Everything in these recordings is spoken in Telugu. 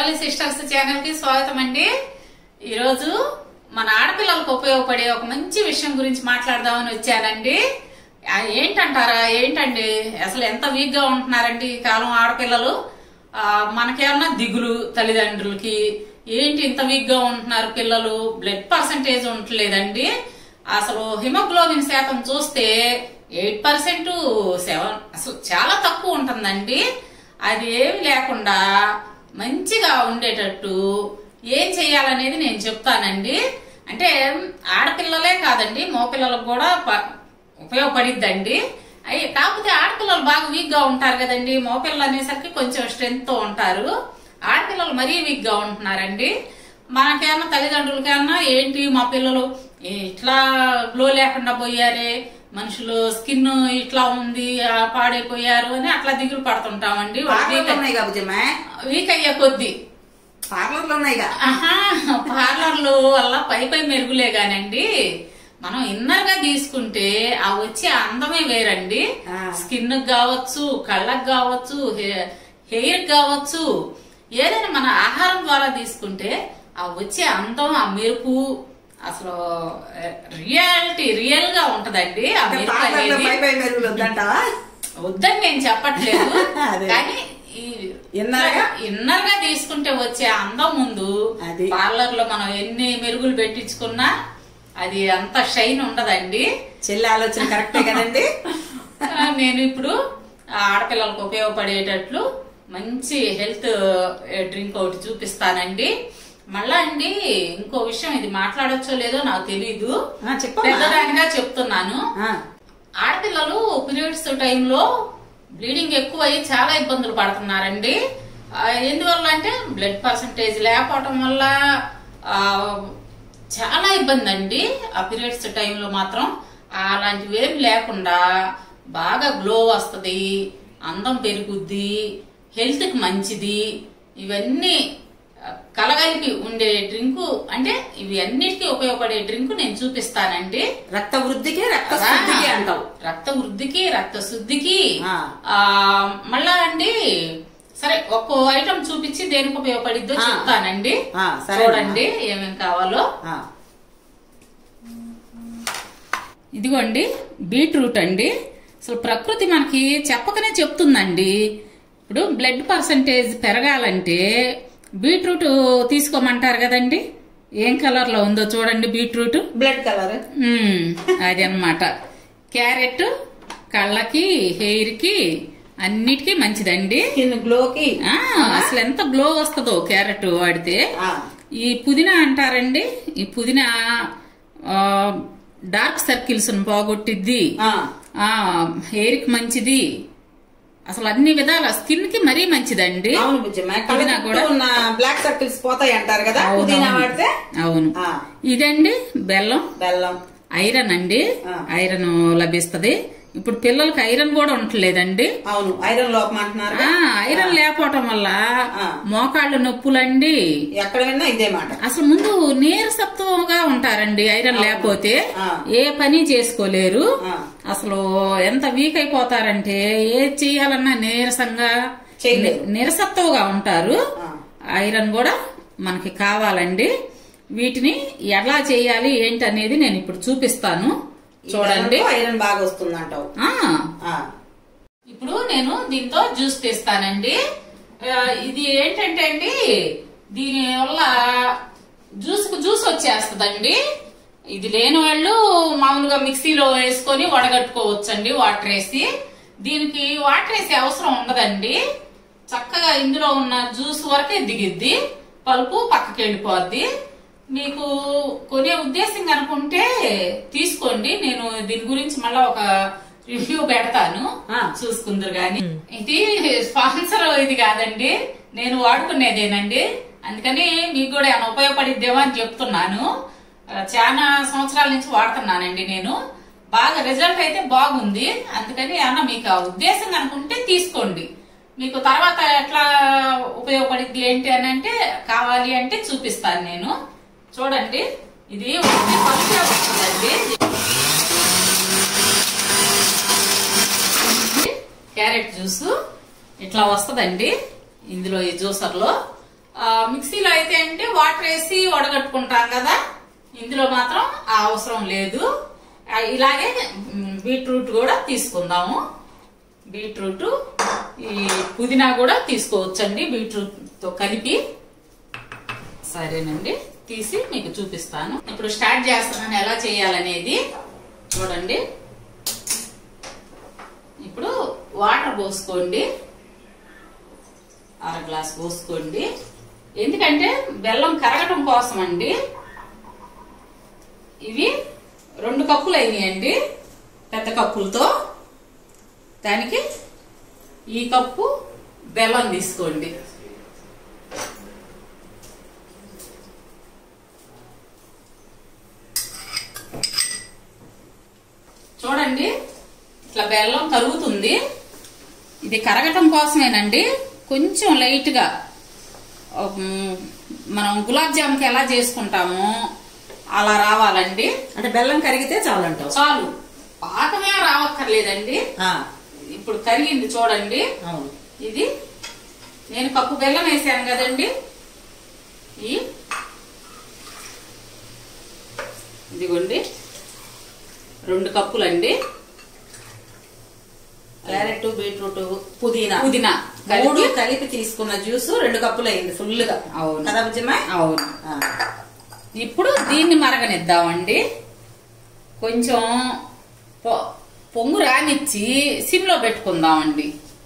లవ్లీ సిస్టర్స్ ఛానల్ కి స్వాగతం అండి ఈరోజు మన ఆడపిల్లలకు ఉపయోగపడే ఒక మంచి విషయం గురించి మాట్లాడదామని వచ్చానండి ఆ, ఏంటంటారా ఏంటండి అసలు ఎంత వీక్ గా ఉంటున్నారండి ఈ కాలం ఆడపిల్లలు ఆ, మనకేమన్నా దిగులు తల్లిదండ్రులకి ఏంటి ఇంత వీక్ గా ఉంటున్నారు పిల్లలు బ్లడ్ పర్సంటేజ్ ఉండట్లేదండి అసలు హిమోగ్లోబిన్ శాతం చూస్తే ఎయిట్ పర్సెంట్ సెవెన్ అసలు చాలా తక్కువ ఉంటుందండి అది ఏమి లేకుండా మంచిగా ఉండేటట్టు ఏం చేయాలనేది నేను చెప్తానండి అంటే ఆడపిల్లలే కాదండి మగపిల్లలకు కూడా ప- ఉపయోగపడిద్దండి అయ్యి కాకపోతే ఆడపిల్లలు బాగా వీక్ గా ఉంటారు కదండి మగపిల్లలు అనేసరికి కొంచెం స్ట్రెంత్ తో ఉంటారు ఆడపిల్లలు మరీ వీక్ గా ఉంటున్నారండి మనకేమన్నా తల్లిదండ్రులకన్నా ఏంటి మా పిల్లలు ఇట్లా గ్లో లేకుండా పోయారే మనుషులు స్కిన్ ఇట్లా ఉంది ఆ, పాడైపోయారు అని అట్లా దిగులు పడుతుంటామండి వాళ్ళు పార్లర్లు వీక్ ఉన్నాయి బుజ్జమ్మ వీక్ అయ్యే కొద్దీ పార్లర్లు ఉన్నాయిగా ఆహా పార్లర్లు వల్ల పై పై మెరుగులే గానండి మనం ఇన్నర్ గా తీసుకుంటే ఆ వచ్చే అందమే వేరండి ఆ. స్కిన్ కావచ్చు కళ్ళకు కావచ్చు హెయిర్ కావచ్చు ఏదైనా మన ఆహారం ద్వారా తీసుకుంటే ఆ వచ్చే అందం ఆ మెరుపు అసలు రియాలిటీ రియల్ గా ఉంటదండి ఆ మెరుపు పార్లర్లో అనేది పై పై మెరుగులు వద్దంటావా వద్దని నేను చెప్పట్లేదు అదే. కానీ ఈ ఇన్నర్ గా? ఇన్నర్ గా తీసుకుంటే వచ్చే అందం ముందు అది. పార్లర్ లో మనం ఎన్ని మెరుగులు పెట్టించుకున్నా అది అంత షైన్ ఉండదండి చెల్లి ఆలోచన కరెక్టే కదండి ఆ, నేను ఇప్పుడు ఆ ఆడపిల్లలకు ఉపయోగపడేటట్లు మంచి హెల్త్ డ్రింక్ ఒకటి చూపిస్తానండి మళ్ళా అండి ఇంకో విషయం ఇది మాట్లాడొచ్చో లేదో నాకు తెలీదు ఆ, చెప్పమ్మా. పెద్దదానిగా చెప్తున్నాను ఆ, ఆడపిల్లలు పీరియడ్స్ టైంలో బ్లీడింగ్ ఎక్కువ అయ్యి చాలా ఇబ్బందులు పడుతున్నారండి ఆ, ఎందువల్ల అంటే బ్లడ్ పర్సంటేజ్ లేకపోవటం వల్ల ఆ, చాలా ఇబ్బంది అండి ఆ పీరియడ్స్ టైంలో మాత్రం అలాంటివి ఏమి లేకుండా బాగా గ్లో వస్తుంది అందం పెరుగుద్ది హెల్త్ కి మంచిది ఇవన్నీ ఆ, కలగలిపి ఉండే డ్రింకు అంటే ఇవి అన్నిటికీ ఉపయోగపడే డ్రింక్ నేను చూపిస్తానండి రక్త వృద్ధికి రక్త శుద్ధికి అంటావు రక్త వృద్ధికి రక్త శుద్ధికి ఆ. ఆ మళ్ళా అండి సరే ఒక్కో ఐటమ్ చూపించి దేనికి ఉపయోగపడిద్దో ఆ. చెప్తానండి ఆ, సరే చూడండి ఏమేం కావాలో ఆ, ఇదిగోండి బీట్రూట్ అండి అసలు ప్రకృతి మనకి చెప్పకనే చెప్తుందండి ఇప్పుడు బ్లడ్ పర్సంటేజ్ పెరగాలంటే బీట్రూట్ తీసుకోమంటారు కదండి ఏం కలర్ లో ఉందో చూడండి బీట్రూట్ బ్లడ్ కలర్ మ్మ్, అది అన్నమాట క్యారెట్ కళ్ళకి హెయిర్ కి అన్నిటికీ మంచిదండి స్కిన్ గ్లోకి ఆ, అసలు ఎంత గ్లో వస్తుందో క్యారెట్ వాడితే ఆ, ఈ పుదీనా అంటారండి ఈ పుదీనా ఆ, డార్క్ సర్కిల్స్ పోగొట్టిద్ది ఆ, ఆ హెయిర్ కి మంచిది అసలు అన్ని విధాల స్కిన్ కి మరీ మంచిదండి అవును బుజ్జమ్మ కళ్ళ పుదీనా చుట్టూ కూడా ఉన్న బ్లాక్ సర్కిల్స్ పోతాయి అంటారు కదా అవును, పుదీనా అవును. వాడితే అవును ఆ, ఇదండి బెల్లం బెల్లం ఐరన్ అండి ఆ. ఐరన్ లభిస్తది ఇప్పుడు పిల్లలకి ఐరన్ కూడా ఉండట్లేదండి అవును ఐరన్ లోపం అంటున్నారు ఆ ఐరన్ లేకపోవటం వల్ల ఆ. మోకాళ్ళు నొప్పులండి ఎక్కడ విన్నా ఇదే మాట అసలు ముందు నీరసత్వంగా ఉంటారండి ఐరన్ లేకపోతే ఆ. ఏ పని చేసుకోలేరు ఆ. అసలు ఎంత వీక్ అయిపోతారంటే ఏ చేయాలన్నా నీరసంగా చేయలేరు. ని- నిరసత్వంగా ఉంటారు ఆ. ఐరన్ కూడా మనకి కావాలండి వీటిని ఎలా చేయాలి ఏంటి అనేది నేను ఇప్పుడు చూపిస్తాను చూడండి ఈ ఐరన్ బాగా వస్తుంది అంటావు ఆ ఇప్పుడు నేను దీంతో జ్యూస్ తీస్తానండి ఆ, ఇది ఏంటంటే అండి దీని వల్ల జ్యూస్ కు జ్యూస్ వచ్చేస్తుందండి ఇది లేని వాళ్ళు మామూలుగా మిక్సీలో వేసుకొని వడగట్టుకోవచ్చండి వాటర్ వేసి దీనికి వాటర్ వేసే అవసరం ఉండదండి చక్కగా ఇందులో ఉన్న జ్యూస్ వరకే దిగిద్ది పలుపు పక్కకి వెళ్ళిపోద్ది మీకు కొనే ఉద్దేశం కనుకుంటే తీసుకోండి నేను దీని గురించి మళ్ళా ఒక రివ్యూ పెడతాను ఆ. చూసుకుందరు గాని ఇది స్పాన్సర్ ఇది కాదండి నేను వాడుకునేదేనండి అందుకని మీకు కూడా ఏమైనా ఉపయోగపడిద్దేమో అని చెప్తున్నాను ఆ, చాలా సంవత్సరాల నుంచి వాడుతున్నానండి నేను బాగా రిజల్ట్ అయితే బాగుంది అందుకని ఏమన్నా మీకు ఆ ఉద్దేశం అనుకుంటే తీసుకోండి మీకు తర్వాత ఎట్లా ఉపయోగపడిద్ది ఏంటి అని అంటే కావాలి అంటే చూపిస్తాను నేను చూడండి ఇది ఒకటి పలుచగా వస్తుందండి క్యారెట్ జ్యూస్ ఇట్లా వస్తదండి ఇందులో ఈ జ్యూసర్ లో ఆ, మిక్సీలో అయితే అంటే వాటర్ వేసి వడగట్టుకుంటాం కదా ఇందులో మాత్రం ఆ అవసరం లేదు ఆ, ఇలాగే మ్, బీట్రూట్ కూడా తీసుకుందాము బీట్రూట్ ఈ పుదీనా కూడా తీసుకోవచ్చండి బీట్రూట్ తో కలిపి సరేనండి తీసి మీకు చూపిస్తాను ఇప్పుడు స్టార్ట్ చేస్తున్నాను ఎలా చేయాలనేది చూడండి ఇప్పుడు వాటర్ పోసుకోండి అర గ్లాస్ పోసుకోండి ఎందుకంటే బెల్లం కరగటం కోసం అండి ఇవి రెండు కప్పులు అయినాయండి పెద్ద కప్పులతో దానికి ఈ కప్పు బెల్లం తీసుకోండి చూడండి ఇట్లా బెల్లం కరుగుతుంది ఇది కరగటం కోసమేనండి కొంచెం లైట్ గా ఉమ్, మనం గులాబ్ జాముకి ఎలా చేసుకుంటామో అలా రావాలండి అంటే బెల్లం కరిగితే చాలంటావు చాలు పాకమే రావక్కర్లేదండి ఆ, ఇప్పుడు కరిగింది చూడండి అవును ఇది నేను కప్పు బెల్లం వేసాను కదండి ఈ ఇదిగోండి రెండు కప్పులండి క్యారెట్ బీట్రూట్ పుదీనా పుదీనా మూడు కలిపి కలిపి తీసుకున్న జ్యూస్ రెండు కప్పులు అయింది ఫుల్ గా అవును. కదా బుజ్జమ్మ అవును ఆ, ఇప్పుడు దీన్ని మరగనిద్దామండి కొంచెం పొ- పొంగు రానిచ్చి సిమ్లో పెట్టుకుందామండి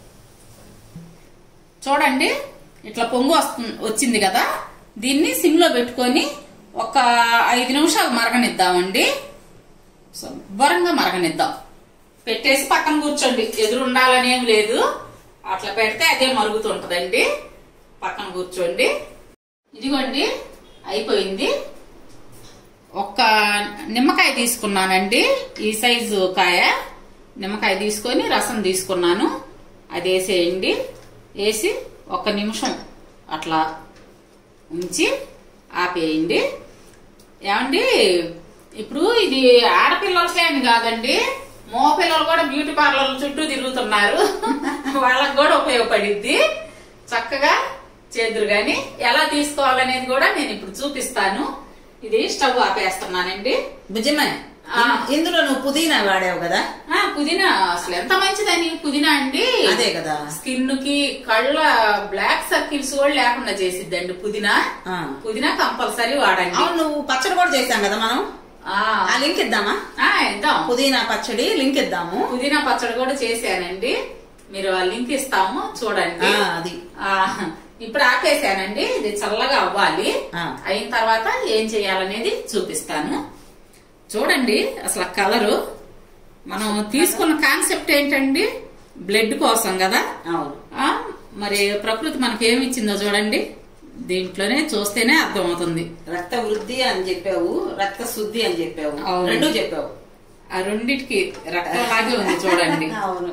చూడండి ఇట్లా పొంగు వస్తు వచ్చింది కదా దీన్ని సిమ్లో పెట్టుకొని ఒక ఐదు నిమిషాలు మరగనిద్దామండి శుభ్రంగా మరగనిద్దాం పెట్టేసి పక్కన కూర్చోండి ఎదురు ఉండాలని ఏం లేదు అట్లా పెడితే అదే మరుగుతుంటదండి పక్కన కూర్చోండి ఇదిగోండి అయిపోయింది ఒక్క నిమ్మకాయ తీసుకున్నానండి ఈ సైజు కాయ నిమ్మకాయ తీసుకొని రసం తీసుకున్నాను అది వేసేయండి వేసి ఒక్క నిమిషం అట్లా ఉంచి ఆపేయండి ఏమండి ఇప్పుడు ఇది ఆడపిల్లలకే అని కాదండి మగ పిల్లలు కూడా బ్యూటీ పార్లర్ చుట్టూ తిరుగుతున్నారు వాళ్ళకి కూడా ఉపయోగపడిద్ది చక్కగా చేదురు గాని ఎలా తీసుకోవాలనేది కూడా నేను ఇప్పుడు చూపిస్తాను ఇది స్టవ్ ఆపేస్తున్నానండి బుజ్జమ్మ ఆ. ఇందులో నువ్వు పుదీనా వాడావు కదా ఆ పుదీనా అసలు ఎంత మంచిదని పుదీనా అండి అదే కదా స్కిన్ కి కళ్ళ బ్లాక్ సర్కిల్స్ కూడా లేకుండా చేసిద్దండి పుదీనా ఆ. పుదీనా కంపల్సరీ వాడండి అవును నువ్వు పచ్చడి కూడా చేశాం కదా మనం ఆ, ఆ లింక్ ఇద్దామా ఆ, ఇద్దాం పుదీనా పచ్చడి లింక్ ఇద్దాము పుదీనా పచ్చడి కూడా చేశానండి మీరు ఆ లింక్ ఇస్తాము చూడండి ఆ, అది ఆ, ఇప్పుడు ఆపేసానండి ఇది చల్లగా అవ్వాలి ఆ. అయిన తర్వాత ఏం చేయాలనేది చూపిస్తాను చూడండి అసలు కలరు మనం తీసుకున్న కాన్సెప్ట్ ఏంటండి బ్లడ్ కోసం కదా అవును ఆ, మరి ప్రకృతి మనకి ఏమి ఇచ్చిందో చూడండి దీంట్లోనే చూస్తేనే అర్థమవుతుంది రక్త వృద్ధి అని చెప్పావు రక్త శుద్ధి అని చెప్పావు అవును. రెండు చెప్పావు ఆ రెండిటికి రక్తంలాగే ఉంది చూడండి అవును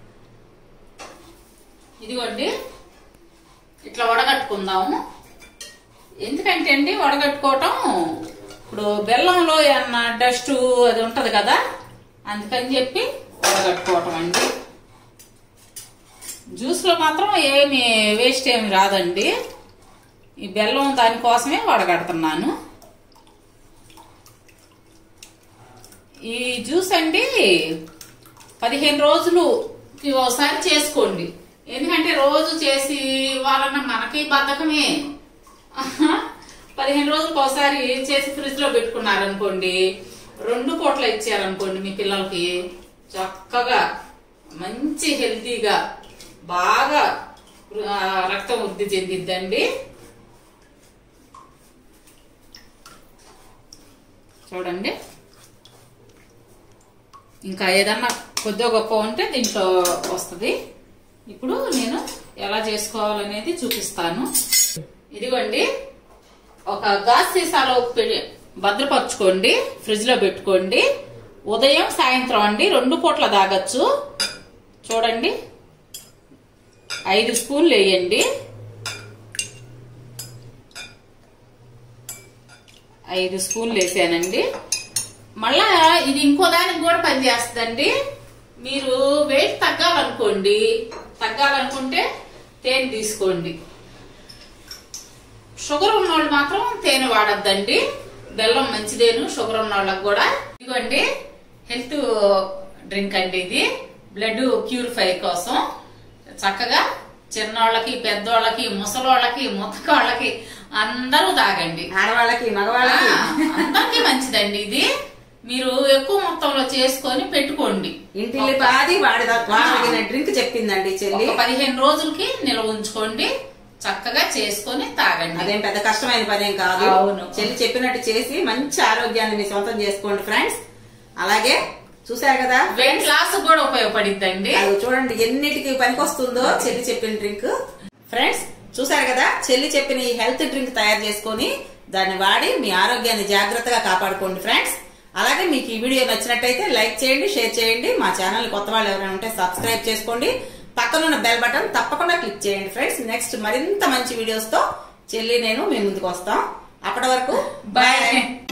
ఇదిగోండి ఇట్లా వడగట్టుకుందాము ఎందుకంటే అండి వడగట్టుకోవటం ఇప్పుడు బెల్లంలో ఏమన్నా డస్ట్ అది ఉంటది కదా అందుకని చెప్పి వడగట్టుకోవటం అండి జ్యూస్ లో మాత్రం ఏమి వేస్ట్ ఏమి రాదండి ఈ బెల్లం దానికోసమే వడగడుతున్నాను ఈ జ్యూస్ అండి పదిహేను రోజులు ఒకసారి చేసుకోండి ఎందుకంటే రోజు చేసి వాళ్ళన్న మనకి బద్ధకమే పదిహేను రోజులకు ఒకసారి చేసి ఫ్రిడ్జ్ లో పెట్టుకున్నారనుకోండి రెండు పూట్ల ఇచ్చారనుకోండి మీ పిల్లలకి చక్కగా మంచి హెల్తీగా బాగా ఆ, రక్తం వృద్ధి చెందిద్దండి చూడండి ఇంకా ఏదన్నా కొద్దిగా గొప్ప ఉంటే దీంట్లో వస్తుంది ఇప్పుడు నేను ఎలా చేసుకోవాలనేది చూపిస్తాను ఇదిగోండి ఒక గాజ్ సీసాలో పె- భద్రపరచుకోండి ఫ్రిడ్జ్ లో పెట్టుకోండి ఉదయం సాయంత్రం అండి రెండు పూట్ల తాగొచ్చు చూడండి ఐదు స్పూన్లు వేయండి ఐదు స్పూన్లు వేసానండి మళ్ళా ఇది ఇంకో దానికి కూడా పనిచేస్తుందండి మీరు వెయిట్ తగ్గాలనుకోండి తగ్గాలనుకుంటే తేనె తీసుకోండి షుగర్ ఉన్నోళ్ళు మాత్రం తేనె వాడద్దండి బెల్లం మంచిదేను షుగర్ ఉన్న వాళ్ళకి కూడా ఇదిగోండి హెల్త్ డ్రింక్ అండి ఇది బ్లడ్ క్యూరిఫై కోసం చక్కగా చిన్నోళ్ళకి పెద్దోళ్ళకి ముసలోళ్ళకి ముతకోళ్ళకి అందరూ తాగండి ఆడవాళ్ళకి మగవాళ్ళకి ఆ, అందరికీ మంచిదండి ఇది మీరు ఎక్కువ మొత్తంలో చేసుకొని పెట్టుకోండి ఇంటిల్లి పాది వాడి వాడగిన డ్రింక్ చెప్పిందండి చెల్లి ఒక పదిహేను రోజులకి నిల్వ ఉంచుకోండి చక్కగా చేసుకొని తాగండి అదేం పెద్ద కష్టమైన పనేం కాదు అవును. చెల్లి చెప్పినట్టు చేసి మంచి ఆరోగ్యాన్ని మీ సొంతం చేసుకోండి ఫ్రెండ్స్ అలాగే చూసారు కదా వెయిట్ లాస్ కూడా ఉపయోగపడిద్దండి అది చూడండి ఎన్నిటికి పనికొస్తుందో చెల్లి చెప్పిన డ్రింక్ ఫ్రెండ్స్ చూసారు కదా చెల్లి చెప్పిన ఈ హెల్త్ డ్రింక్ తయారు చేసుకొని దాన్ని వాడి మీ ఆరోగ్యాన్ని జాగ్రత్తగా కాపాడుకోండి ఫ్రెండ్స్ అలాగే మీకు ఈ వీడియో నచ్చినట్టయితే లైక్ చేయండి షేర్ చేయండి మా ఛానల్ కొత్త వాళ్ళు ఎవరైనా ఉంటే సబ్స్క్రైబ్ చేసుకోండి పక్కనున్న బెల్ బటన్ తప్పకుండా క్లిక్ చేయండి ఫ్రెండ్స్ నెక్స్ట్ మరింత మంచి వీడియోస్ తో చెల్లి నేను మీ ముందుకు వస్తాం అప్పటి వరకు బాయ్ బాయ్